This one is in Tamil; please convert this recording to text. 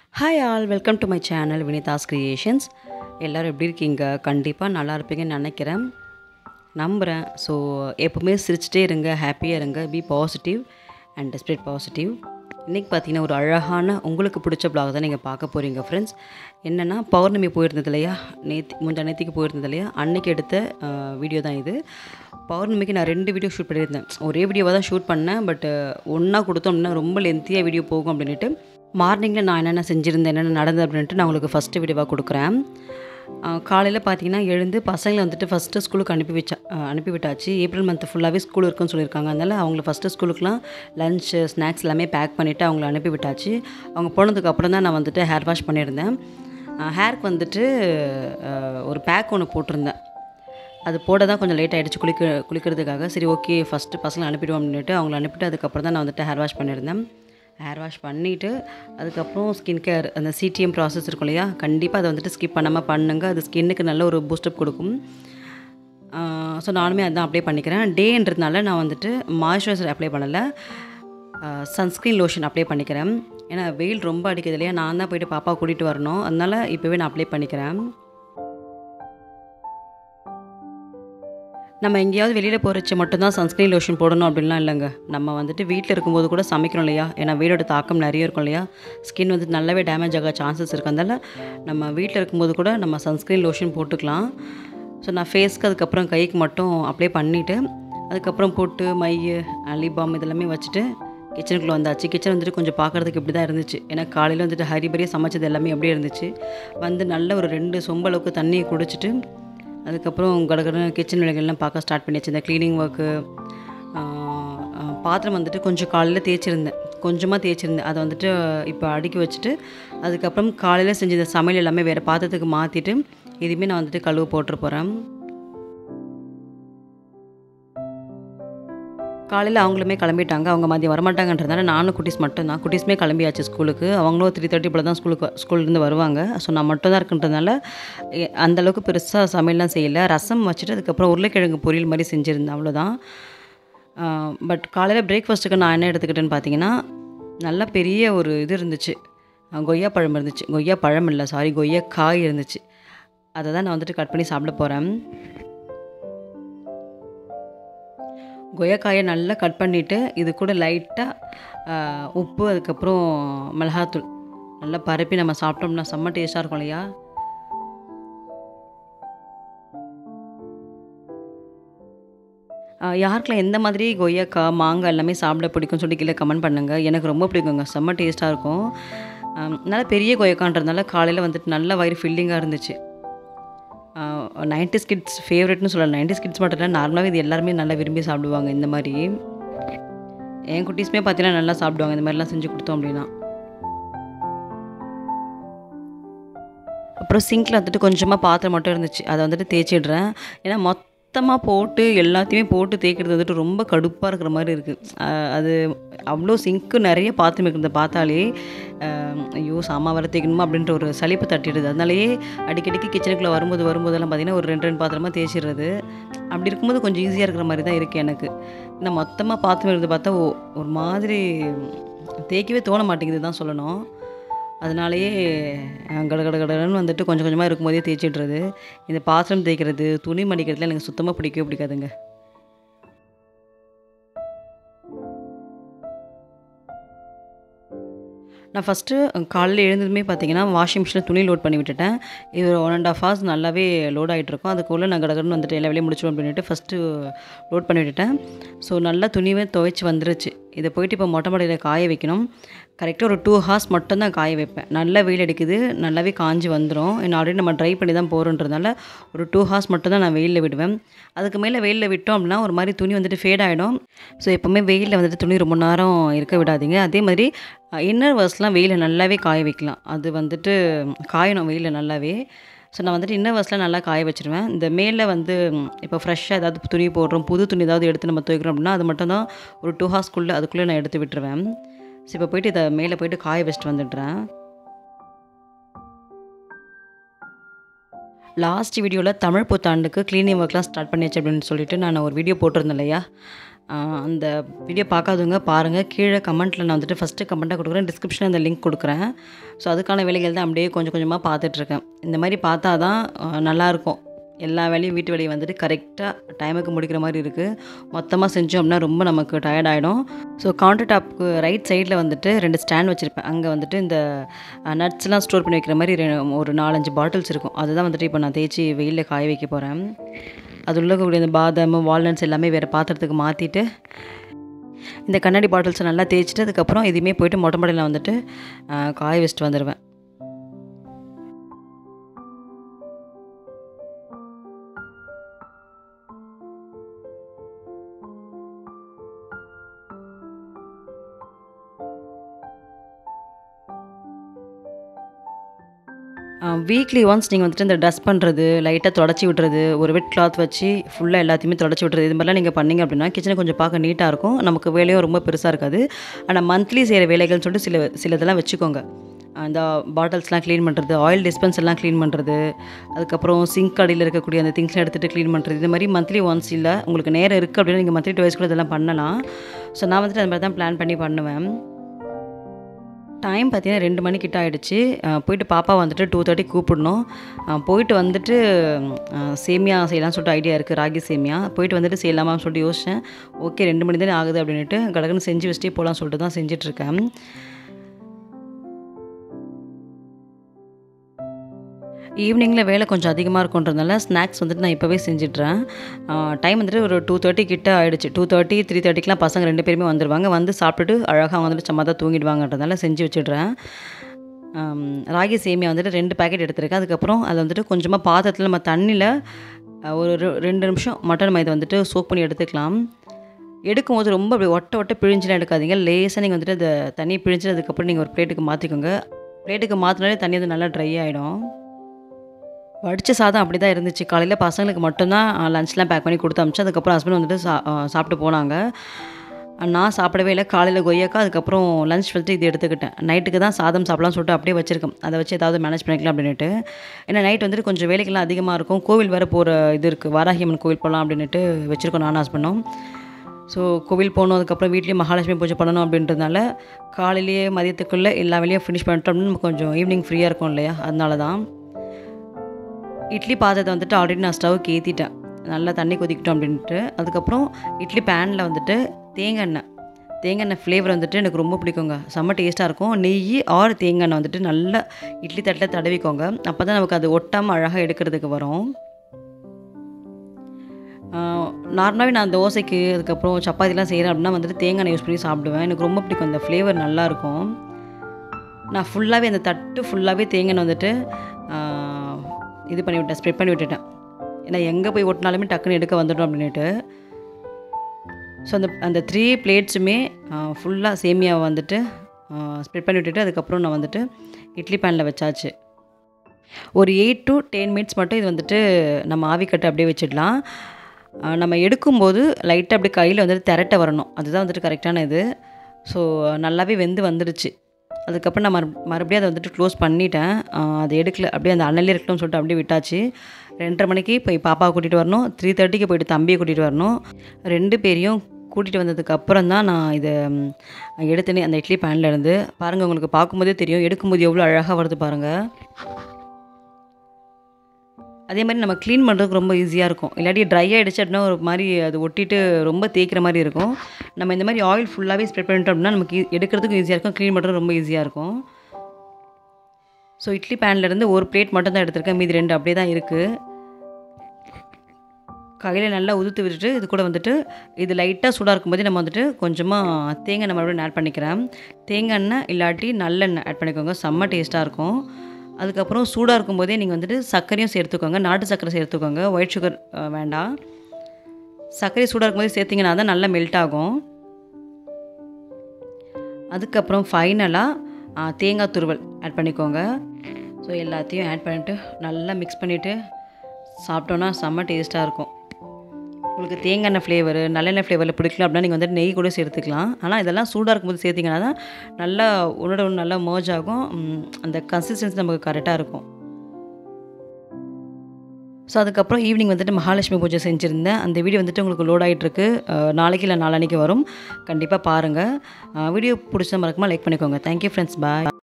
hi all welcome to my channel Vinitha's creations எல்லோரும் எப்படி இருக்கீங்க கண்டிப்பாக நல்லா இருப்பீங்கன்னு நினைக்கிறேன் நம்புகிறேன் ஸோ எப்போவுமே சிரிச்சிட்டே இருங்க ஹாப்பியாக இருங்க be positive and spirit positive இன்றைக்கி பார்த்தீங்கன்னா ஒரு அழகான உங்களுக்கு பிடிச்ச பிளாக் தான் நீங்கள் பார்க்க போகிறீங்க ஃப்ரெண்ட்ஸ் என்னென்னா பௌர்ணமி போயிருந்தது இல்லையா நேத்தி முந்தா நேத்திக்கு போயிருந்தது இல்லையா அன்னைக்கு எடுத்த வீடியோ தான் இது பௌர்ணமிக்கு நான் ரெண்டு வீடியோ ஷூட் பண்ணியிருந்தேன் ஒரே வீடியோவாக தான் ஷூட் பண்ணேன் பட் ஒன்றா கொடுத்தோம் அப்படின்னா ரொம்ப லென்த்தியாக வீடியோ போகும் அப்படின்ட்டு மார்னிங்கில் நான் என்னென்ன செஞ்சுருந்தேன் என்னென்ன நடந்தது அப்படின்ட்டு நான் உங்களுக்கு ஃபஸ்ட்டு வீடியோவாக கொடுக்குறேன் காலையில் பார்த்தீங்கன்னா எழுந்து பசங்களை வந்துட்டு ஃபஸ்ட்டு ஸ்கூலுக்கு அனுப்பி வச்சா அனுப்பி விட்டாச்சு ஏப்ரல் மந்த் ஃபுல்லாகவே ஸ்கூல் இருக்குன்னு சொல்லியிருக்காங்க அதனால் அவங்கள ஃபஸ்ட்டு ஸ்கூலுக்குலாம் லஞ்சு ஸ்நாக்ஸ் எல்லாமே பேக் பண்ணிவிட்டு அவங்கள அனுப்பி விட்டாச்சு அவங்க போனதுக்கு அப்புறம் தான் நான் வந்துட்டு ஹேர் வாஷ் பண்ணியிருந்தேன் ஹேருக்கு வந்துட்டு ஒரு பேக் ஒன்று போட்டிருந்தேன் அது போட தான் கொஞ்சம் லேட் ஆகிடுச்சு குளிக்க குளிக்கிறதுக்காக சரி ஓகே ஃபஸ்ட்டு பசங்களை அனுப்பிடுவோம் அப்படின்ட்டு அவங்கள அனுப்பிட்டு அதுக்கப்புறம் தான் நான் வந்துட்டு ஹேர் வாஷ் பண்ணியிருந்தேன் ஹேர் வாஷ் பண்ணிவிட்டு அதுக்கப்புறம் ஸ்கின் கேர் அந்த சிடிஎம் ப்ராசஸ் இருக்கும் இல்லையா கண்டிப்பாக அதை வந்துட்டு ஸ்கிப் பண்ணாமல் பண்ணுங்க அது ஸ்கின்னுக்கு நல்ல ஒரு பூஸ்டப் கொடுக்கும் ஸோ நானுமே அதான் அப்ளை பண்ணிக்கிறேன் டேன்றதுனால நான் வந்துட்டு மாய்ஸ்சரைசர் அப்ளை பண்ணலை சன்ஸ்க்ரீன் லோஷன் அப்ளை பண்ணிக்கிறேன் ஏன்னா வெயில் ரொம்ப அடிக்குது இல்லையா நான் தான் போயிட்டு பாப்பா கூட்டிகிட்டு வரணும் அதனால் இப்போவே நான் அப்ளை பண்ணிக்கிறேன் நம்ம எங்கேயாவது வெளியில் போகிறச்சு மட்டும்தான் சன்ஸ்க்ரீன் லோஷன் போடணும் அப்படின்லாம் இல்லைங்க நம்ம வந்துட்டு வீட்டில் இருக்கும்போது கூட சமைக்கிறோம் இல்லையா ஏன்னா வெயிலோட தாக்கம் நிறைய இருக்கும் இல்லையா ஸ்கின் வந்து நல்லாவே டேமேஜ் ஆக சான்சஸ் இருக்குது அதனால் நம்ம வீட்டில் இருக்கும்போது கூட நம்ம சன்ஸ்க்ரீன் லோஷன் போட்டுக்கலாம் ஸோ நான் ஃபேஸ்க்கு அதுக்கப்புறம் கைக்கு மட்டும் அப்ளை பண்ணிவிட்டு அதுக்கப்புறம் போட்டு மை லிபாம் இதெல்லாமே வச்சுட்டு கிச்சனுக்குள்ளே வந்தாச்சு கிச்சன் வந்துட்டு கொஞ்சம் பார்க்குறதுக்கு இப்படி தான் இருந்துச்சு ஏன்னா காலையில் வந்துட்டு ஹரிபரியாக சமைச்சது எல்லாமே அப்படியே இருந்துச்சு வந்து நல்ல ஒரு ரெண்டு சொம்பளவுக்கு தண்ணியை குடிச்சிட்டு அதுக்கப்புறம் கடகட கிச்சன் வேலைகள்லாம் பார்க்க ஸ்டார்ட் பண்ணியாச்சு இந்த க்ளீனிங் ஒர்க்கு பாத்திரம் வந்துட்டு கொஞ்சம் காலையில் தேய்ச்சிருந்தேன் கொஞ்சமாக தேய்ச்சிருந்தேன் அதை வந்துட்டு இப்போ அடுக்கி வச்சுட்டு அதுக்கப்புறம் காலையில் செஞ்ச இந்த சமையல் எல்லாமே வேறு பாத்திரத்துக்கு மாற்றிட்டு இதுவுமே நான் வந்துட்டு கழுவு போட்டுரு போகிறேன் காலையில் அவங்களுமே கிளம்பிட்டாங்க அவங்க மதியம் வரமாட்டாங்கன்றதுனால நானும் குட்டீஸ் மட்டும் தான் குட்டீஸுமே கிளம்பியாச்சு ஸ்கூலுக்கு அவங்களும் த்ரீ தேர்ட்டி போல் தான் ஸ்கூலுக்கு ஸ்கூல்லேருந்து வருவாங்க ஸோ நான் மட்டும் தான் இருக்குன்றதுனால அந்தளவுக்கு பெருசாக சமையல்லாம் செய்யலை ரசம் வச்சுட்டு அதுக்கப்புறம் உருளைக்கிழங்கு பொரியல் மாதிரி செஞ்சுருந்தேன் அவ்வளோதான் பட் காலையில் பிரேக்ஃபாஸ்ட்டுக்கு நான் என்ன எடுத்துக்கிட்டேன்னு பார்த்தீங்கன்னா நல்லா பெரிய ஒரு இது இருந்துச்சு கொய்யா பழம் இருந்துச்சு கொய்யா பழம் இல்லை சாரி கொய்யா காய் இருந்துச்சு அதை தான் நான் வந்துட்டு கட் பண்ணி சாப்பிட போகிறேன் கொய்யாக்காயை நல்லா கட் பண்ணிவிட்டு இது கூட லைட்டாக உப்பு அதுக்கப்புறம் மிளகாத்தூள் நல்லா பரப்பி நம்ம சாப்பிட்டோம்னா செம்ம டேஸ்ட்டாக இருக்கும் இல்லையா யாருக்கெல்லாம் எந்த மாதிரி கொய்யாக்காய் மாங்காய் எல்லாமே சாப்பிட பிடிக்கும்னு சொல்லி கீழே கமெண்ட் பண்ணுங்கள் எனக்கு ரொம்ப பிடிக்குங்க செம்ம டேஸ்ட்டாக இருக்கும் நல்லா பெரிய கொய்யாக்கான்றதுனால காலையில் வந்துட்டு நல்ல வயிறு ஃபில்லிங்காக இருந்துச்சு நைன்டிஸ் கிட்ஸ் ஃபேவரெட்னு சொல்லலாம் நைன்டிஸ் கிட்ஸ் மட்டும் இல்லை நார்மலாகவே இது எல்லாருமே நல்லா விரும்பி சாப்பிடுவாங்க இந்த மாதிரி என் குட்டீஸுமே பார்த்தீங்கன்னா நல்லா சாப்பிடுவாங்க இந்த மாதிரிலாம் செஞ்சு கொடுத்தோம் அப்படின்னா அப்புறம் சிங்கில் வந்துட்டு கொஞ்சமாக பாத்திரம் மட்டும் இருந்துச்சு அதை வந்துட்டு தேய்ச்சிடுறேன் ஏன்னா மொத்தமாக போட்டு எல்லாத்தையுமே போட்டு தேய்க்கிறது வந்துட்டு ரொம்ப கடுப்பாக இருக்கிற மாதிரி இருக்குது அது அவ்வளோ சிங்க்கு நிறைய பாத்திரம் இருக்கிறத பார்த்தாலே ஐயோ சாமா வர தேய்க்கணுமா அப்படின்ற ஒரு சலிப்பு தட்டிடுது அதனாலேயே அடிக்கடிக்கு கிச்சனுக்குள்ளே வரும்போது வரும்போதெல்லாம் பார்த்திங்கன்னா ஒரு ரெண்டு ரெண்டு பாத்திரமாக தேய்ச்சிடுறது அப்படி இருக்கும்போது கொஞ்சம் ஈஸியாக இருக்கிற மாதிரி தான் இருக்குது எனக்கு இந்த மொத்தமாக பாத்திரம் இருக்கிறத பார்த்தா ஒரு மாதிரி தேய்க்கவே தோண மாட்டேங்குது தான் சொல்லணும் அதனாலேயே கட கட கடன்னு வந்துட்டு கொஞ்சம் கொஞ்சமாக இருக்கும்போதே தேய்ச்சிடுறது இந்த பாத்திரம் தேய்க்கிறது துணி மடிக்கிறதுல எனக்கு சுத்தமாக பிடிக்கவே பிடிக்காதுங்க நான் ஃபஸ்ட்டு காலையில் எழுந்ததுமே பார்த்தீங்கன்னா வாஷிங் மிஷினில் துணி லோட் பண்ணி விட்டுட்டேன் இது ஒரு ஒன் அண்ட் ஆஃப் ஹவர்ஸ் நல்லாவே லோட் ஆகிட்ருக்கும் அதுக்குள்ளே நான் கடகடன்னு வந்துட்டு எல்லா வேலையும் முடிச்சிடும் அப்படின்ட்டு ஃபஸ்ட்டு லோட் பண்ணி விட்டுட்டேன் ஸோ நல்லா துணிவே துவைச்சி வந்துருச்சு இதை போயிட்டு இப்போ மொட்டை மாடியில் காய வைக்கணும் கரெக்டாக ஒரு டூ ஹார்ஸ் மட்டும்தான் காய வைப்பேன் நல்லா வெயில் அடிக்குது நல்லாவே காஞ்சி வந்துடும் ஏன்னா ஆல்ரெடி நம்ம ட்ரை பண்ணி தான் போகிறோன்றதுனால ஒரு டூ ஹார்ஸ் மட்டும் தான் நான் வெயிலில் விடுவேன் அதுக்கு மேலே வெயிலில் விட்டோம் அப்படின்னா ஒரு மாதிரி துணி வந்துட்டு ஃபேட் ஆகிடும் ஸோ எப்போவுமே வெயிலில் வந்துட்டு துணி ரொம்ப நேரம் இருக்க விடாதீங்க அதே மாதிரி இன்னர் வர்ஸ்லாம் வெயிலில் நல்லாவே காய வைக்கலாம் அது வந்துட்டு காயணும் வெயிலில் நல்லாவே ஸோ நான் வந்துட்டு இன்னர் வர்ஸ்லாம் நல்லா காய வச்சுருவேன் இந்த மேலே வந்து இப்போ ஃப்ரெஷ்ஷாக ஏதாவது துணி போடுறோம் புது துணி ஏதாவது எடுத்து நம்ம துவைக்கிறோம் அப்படின்னா அது மட்டும் தான் ஒரு டூ ஹார்ஸ்க்குள்ளே அதுக்குள்ளே நான் எடுத்து விட்டுருவேன் ஸோ இப்போ போயிட்டு இதை மேலே போயிட்டு காய வச்சுட்டு வந்துடுறேன் லாஸ்ட் வீடியோவில் தமிழ் புத்தாண்டுக்கு க்ளீனிங் ஒர்க்லாம் ஸ்டார்ட் பண்ணியாச்சு அப்படின்னு சொல்லிட்டு நான் ஒரு வீடியோ போட்டிருந்தேன் இல்லையா அந்த வீடியோ பார்க்காதவங்க பாருங்கள் கீழே கமெண்ட்டில் நான் வந்துட்டு ஃபஸ்ட்டு கமெண்ட்டாக கொடுக்குறேன் டிஸ்கிரிப்ஷனில் அந்த லிங்க் கொடுக்குறேன் ஸோ அதுக்கான வேலைகள் தான் அப்படியே கொஞ்சம் கொஞ்சமாக பார்த்துட்ருக்கேன் இந்த மாதிரி பார்த்தா தான் நல்லாயிருக்கும் எல்லா வேலையும் வீட்டு வேலையை வந்துட்டு கரெக்டாக டைமுக்கு முடிக்கிற மாதிரி இருக்குது மொத்தமாக செஞ்சோம் அப்படின்னா ரொம்ப நமக்கு டயர்ட் ஆகிடும் ஸோ கவுண்டர் டாப்க்கு ரைட் சைடில் வந்துட்டு ரெண்டு ஸ்டாண்ட் வச்சுருப்பேன் அங்கே வந்துட்டு இந்த நட்ஸ்லாம் ஸ்டோர் பண்ணி வைக்கிற மாதிரி ரெ- ஒரு நாலஞ்சு பாட்டில்ஸ் இருக்கும் அதுதான் வந்துட்டு இப்போ நான் தேய்ச்சி வெயிலில் காய வைக்க போகிறேன் அது உள்ள இருக்கக்கூடிய இந்த பாதாம் வால்நட்ஸ் எல்லாமே வேறு பாத்திரத்துக்கு மாற்றிட்டு இந்த கண்ணாடி பாட்டில்ஸை நல்லா தேய்ச்சிட்டு அதுக்கப்புறம் இதுவுமே போயிட்டு மொட்டை மாடியில் வந்துட்டு ஆ, காய வச்சுட்டு வந்துடுவேன் வீக்லி ஒன்ஸ் நீங்கள் வந்துட்டு இந்த டஸ்ட் பண்ணுறது லைட்டாக தொடச்சி விட்டுறது ஒரு வெட் கிளாத் வச்சு ஃபுல்லாக எல்லாத்தையுமே தொடச்சி விட்டுறது இது மாதிரிலாம் நீங்கள் பண்ணீங்க அப்படின்னா கிச்சனை கொஞ்சம் பார்க்க நீட்டாக இருக்கும் நமக்கு வேலையும் ரொம்ப பெருசாக இருக்காது ஆனால் மந்த்லி செய்கிற வேலைகள்னு சொல்லிட்டு சில சில இதெல்லாம் வச்சுக்கோங்க அந்த பாட்டில்ஸ்லாம் க்ளீன் பண்ணுறது ஆயில் டிஸ்பென்ஸ் எல்லாம் க்ளீன் பண்ணுறது அதுக்கப்புறம் சிங்க் அடியில் இருக்கக்கூடிய அந்த திங்ஸ்லாம் எடுத்துகிட்டு க்ளீன் பண்ணுறது இது மாதிரி மந்த்லி ஒன்ஸ் இல்லை உங்களுக்கு நேரம் இருக்குது அப்படின்னா நீங்கள் மந்த்லி டுவைஸ் கூட இதெல்லாம் பண்ணலாம் ஸோ நான் வந்துட்டு அது மாதிரி தான் பிளான் பண்ணி பண்ணுவேன் டைம் பார்த்தீங்கன்னா ரெண்டு மணிக்கிட்ட ஆகிடுச்சு போயிட்டு பாப்பா வந்துட்டு டூ தேர்ட்டி கூப்பிடணும் அஹ் போயிட்டு வந்துட்டு அஹ், சேமியா செய்யலாம்னு சொல்லிட்டு ஐடியா இருக்குது ராகி சேமியா போயிட்டு வந்துட்டு செய்யலாமான்னு சொல்லிட்டு யோசித்தேன் ஓகே ரெண்டு மணி தானே ஆகுது அப்படின்ட்டு கடகன்னு செஞ்சு வச்சுட்டே போகலான்னு சொல்லிட்டு தான் செஞ்சிட்ருக்கேன் ஈவினிங்கில் வேலை கொஞ்சம் அதிகமாக இருக்குன்றதுனால ஸ்நாக்ஸ் வந்துட்டு நான் இப்போவே செஞ்சிட்றேன் டைம் வந்துட்டு ஒரு டூ தேர்ட்டி கிட்ட ஆயிடுச்சு டூ தேர்ட்டி த்ரீ தேர்ட்டிக்கெலாம் பசங்க ரெண்டு பேருமே வந்துடுவாங்க வந்து சாப்பிட்டுட்டு அழகாக வந்துட்டு சும்மா தான் தூங்கிடுவாங்கன்றதுனால செஞ்சு வச்சிடுறேன் ஆம், ராகி சேமியா வந்துட்டு ரெண்டு பேக்கெட் எடுத்திருக்கேன் அதுக்கப்புறம் அதை வந்துட்டு கொஞ்சமாக பாத்திரத்தில் நம்ம தண்ணியில் அஹ், ஒரு ரெ- ரெண்டு நிமிஷம் மட்டன் மைதை வந்துட்டு சோக் பண்ணி எடுத்துக்கலாம் எடுக்கும்போது ரொம்ப அப்படி ஒட்ட ஒட்ட பிழிஞ்சுலாம் எடுக்காதீங்க லேசாக நீங்கள் வந்துட்டு அந்த தண்ணியை பிழிஞ்சு அதுக்கப்புறம் நீங்கள் ஒரு பிளேட்டுக்கு மாற்றிக்கோங்க பிளேட்டுக்கு மாற்றினாலே தண்ணி வந்து நல்லா ட்ரை ஆகிடும் வடித்த சாதம் அப்படி தான் இருந்துச்சு காலையில் பசங்களுக்கு மட்டும்தான் லஞ்ச்லாம் பேக் பண்ணி கொடுத்து அமிச்சு அதுக்கப்புறம் ஹஸ்பண்ட் வந்துட்டு சா ஆ, சாப்பிட்டு போனாங்க நான் சாப்பிடவே இல்லை காலையில் கொய்யாக்கா அதுக்கப்புறம் லஞ்ச் வந்துட்டு இது எடுத்துக்கிட்டேன் நைட்டுக்கு தான் சாதம் சாப்பிடலாம்னு சொல்லிட்டு அப்படியே வச்சிருக்கேன் அதை வச்சு ஏதாவது மேனேஜ் பண்ணிக்கலாம் அப்படின்ட்டு ஏன்னா நைட் வந்துட்டு கொஞ்சம் வேலைகள்லாம் அதிகமாக இருக்கும் கோவில் வேறு போகிற இது இருக்குது வாராகியம்மன் கோவில் போகலாம் அப்படின்ட்டு வச்சுருக்கோம் நானும் ஹஸ்பண்டும் ஸோ கோவில் போகணும் அதுக்கப்புறம் வீட்லேயும் மகாலட்சுமி பூஜை பண்ணணும் அப்படின்றதுனால காலையிலேயே மதியத்துக்குள்ளே எல்லா வேலையும் ஃபினிஷ் பண்ணிட்டோம்னு நம்ம கொஞ்சம் ஈவினிங் ஃப்ரீயாக இருக்கும் இல்லையா அதனால தான் இட்லி பாத்திரத்தை வந்துட்டு ஆல்ரெடி நான் ஸ்டவ்க்கு ஏற்றிட்டேன் நல்லா தண்ணி கொதிக்கிட்டோம் அப்படின்ட்டு அதுக்கப்புறம் இட்லி பேனில் வந்துட்டு தேங்காய் எண்ணெய் தேங்காய் எண்ணெய் ஃப்ளேவர் வந்துட்டு எனக்கு ரொம்ப பிடிக்குங்க செம்ம டேஸ்ட்டாக இருக்கும் நெய் ஆர் தேங்காய் எண்ணெய் வந்துட்டு நல்லா இட்லி தட்டில் தடவிக்கோங்க அப்போ தான் நமக்கு அது ஒட்டாமல் அழகாக எடுக்கிறதுக்கு வரும் நார்மலாகவே நான் தோசைக்கு அதுக்கப்புறம் சப்பாத்திலாம் செய்கிறேன் அப்படின்னா வந்துட்டு தேங்காய் எண்ணெய் யூஸ் பண்ணி சாப்பிடுவேன் எனக்கு ரொம்ப பிடிக்கும் இந்த ஃப்ளேவர் நல்லாயிருக்கும் நான் ஃபுல்லாகவே அந்த தட்டு ஃபுல்லாகவே தேங்காய் எண்ணெய் வந்துட்டு ஆஹ், இது பண்ணி விட்டேன் ஸ்ப்ரெட் பண்ணி விட்டுட்டேன் ஏன்னா எங்கே போய் ஒட்டினாலுமே டக்குன்னு எடுக்க வந்துடும் அப்படின்ட்டு ஸோ அந்த அந்த த்ரீ பிளேட்ஸுமே ஃபுல்லாக சேமியாவை வந்துட்டு ஸ்ப்ரெட் பண்ணி விட்டுட்டு அதுக்கப்புறம் நான் வந்துட்டு இட்லி பேனில் வச்சாச்சு ஒரு எயிட் டு டென் மினிட்ஸ் மட்டும் இது வந்துட்டு நம்ம ஆவிக்கட்டை அப்படியே வச்சிடலாம் ஆஹ் நம்ம எடுக்கும்போது லைட்டாக அப்படியே கையில் வந்துட்டு திரட்ட வரணும் அதுதான் வந்துட்டு கரெக்டான இது ஸோ நல்லாவே வெந்து வந்துடுச்சு அதுக்கப்புறம் நான் மறு மறுபடியும் அதை வந்துட்டு க்ளோஸ் பண்ணிட்டேன் ஆஹ் அது எடுக்கல அப்படியே அந்த அனலே இருக்கணும்னு சொல்லிட்டு அப்படியே விட்டாச்சு ரெண்டரை மணிக்கு போய் பாப்பாவை கூட்டிகிட்டு வரணும் த்ரீ தேர்ட்டிக்கு போயிட்டு தம்பியை கூட்டிகிட்டு வரணும் ரெண்டு பேரையும் கூட்டிகிட்டு வந்ததுக்கு அப்புறம் தான் நான் இதை ம், எடுத்தேனே அந்த இட்லி பேனில் இருந்து பாருங்கள் உங்களுக்கு பார்க்கும்போதே தெரியும் எடுக்கும்போது எவ்வளோ அழகாக வருது பாருங்கள் அதே மாதிரி நம்ம க்ளீன் பண்ணுறதுக்கு ரொம்ப ஈஸியாக இருக்கும் இல்லாட்டி ட்ரை ஆகிடுச்சு அப்படின்னா ஒரு மாதிரி அது ஒட்டிட்டு ரொம்ப தேய்க்கிற மாதிரி இருக்கும் நம்ம இந்த மாதிரி ஆயில் ஃபுல்லாகவே ஸ்ப்ரெட் பண்ணிட்டோம் அப்படின்னா நமக்கு ஈ- எடுக்கிறதுக்கும் ஈஸியாக இருக்கும் க்ளீன் பண்ணுறது ரொம்ப ஈஸியாக இருக்கும் ஸோ இட்லி பேன்ல இருந்து ஒரு பிளேட் மட்டும் தான் எடுத்திருக்கேன் மீதி ரெண்டு அப்படியே தான் இருக்குது கையில் நல்லா உதுத்து விட்டுட்டு இது கூட வந்துட்டு இது லைட்டாக சூடாக இருக்கும்போதே நம்ம வந்துட்டு கொஞ்சமாக தேங்காய் எண்ணெய் மறுபடியும் ஆட் பண்ணிக்கிறேன் தேங்காய் எண்ணெய் இல்லாட்டி நல்லெண்ணெய் ஆட் பண்ணிக்கோங்க செம்ம டேஸ்ட்டாக இருக்கும் அதுக்கப்புறம் சூடாக இருக்கும்போதே நீங்கள் வந்துட்டு சர்க்கரையும் சேர்த்துக்கோங்க நாட்டு சர்க்கரை சேர்த்துக்கோங்க ஒயிட் சுகர் வேண்டாம் சர்க்கரை சூடாக இருக்கும்போதே சேர்த்திங்கன்னா தான் நல்லா மெல்ட் ஆகும் அதுக்கப்புறம் ஃபைனலாக தேங்காய் துருவல் ஆட் பண்ணிக்கோங்க ஸோ எல்லாத்தையும் ஆட் பண்ணிவிட்டு நல்லா மிக்ஸ் பண்ணிவிட்டு சாப்பிட்டோன்னா செம்ம டேஸ்ட்டாக இருக்கும் உங்களுக்கு தேங்காய் எண்ணெய் ஃப்ளேவரு நல்லெண்ணெய் ஃப்ளேவரில் பிடிக்கல அப்படின்னா நீங்கள் வந்துட்டு நெய் கூட சேர்த்துக்கலாம் ஆனால் இதெல்லாம் சூடாக இருக்கும்போது சேர்த்திங்கன்னா தான் நல்லா உன்னோட ஒன்று நல்லா மர்ஜ் ஆகும் ம், அந்த கன்சிஸ்டன்சி நமக்கு கரெக்டாக இருக்கும் ஸோ அதுக்கப்புறம் ஈவினிங் வந்துட்டு மகாலட்சுமி பூஜை செஞ்சுருந்தேன் அந்த வீடியோ வந்துட்டு உங்களுக்கு லோட் ஆகிட்டுருக்கு நாளைக்கு இல்லை நாளான்னைக்கு வரும் கண்டிப்பாக பாருங்கள் வீடியோ பிடிச்ச மறக்காமல் லைக் பண்ணிக்கோங்க தேங்க்யூ ஃப்ரெண்ட்ஸ் பாய்